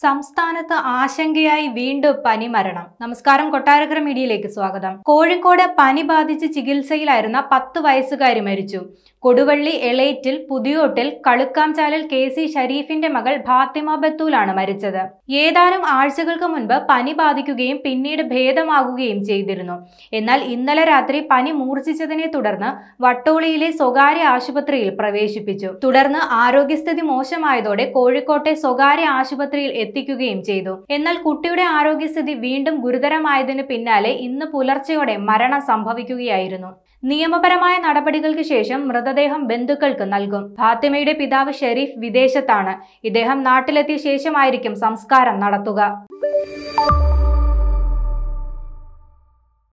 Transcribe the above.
സംസ്ഥാനത്ത് ആശങ്കയായി വീണ്ടും പനി മരണം നമസ്കാരം കൊട്ടാരക്കര മീഡിയയിലേക്ക് സ്വാഗതം കോഴിക്കോട് പനി ബാധിച്ച് ചികിത്സയിലായിരുന്ന പത്ത് വയസ്സുകാരി മരിച്ചു കൊടുവള്ളി എളേറ്റിൽ പുതിയോട്ടിൽ കളുക്കാംചാലിൽ കെ സി ഷരീഫിന്റെ മകൾ ഫാത്തിമ ബത്തൂലാണ് മരിച്ചത് ഏതാനും ആഴ്ചകൾക്ക് മുൻപ് പനി ബാധിക്കുകയും പിന്നീട് ഭേദമാകുകയും ചെയ്തിരുന്നു എന്നാൽ ഇന്നലെ രാത്രി പനി മൂർച്ഛിച്ചതിനെ തുടർന്ന് വട്ടോളിയിലെ സ്വകാര്യ ആശുപത്രിയിൽ പ്രവേശിപ്പിച്ചു തുടർന്ന് ആരോഗ്യസ്ഥിതി മോശമായതോടെ കോഴിക്കോട്ടെ സ്വകാര്യ ആശുപത്രിയിൽ എത്തിക്കുകയും ചെയ്തു എന്നാൽ കുട്ടിയുടെ ആരോഗ്യസ്ഥിതി വീണ്ടും ഗുരുതരമായതിന് പിന്നാലെ ഇന്ന് പുലർച്ചെയോടെ മരണം സംഭവിക്കുകയായിരുന്നു നിയമപരമായ നടപടികൾക്ക് ശേഷം മൃതദേഹം ബന്ധുക്കൾക്ക് നൽകും ഫാത്തിമയുടെ പിതാവ് ഷെരീഫ് വിദേശത്താണ് ഇദ്ദേഹം നാട്ടിലെത്തിയ ശേഷമായിരിക്കും സംസ്കാരം നടത്തുക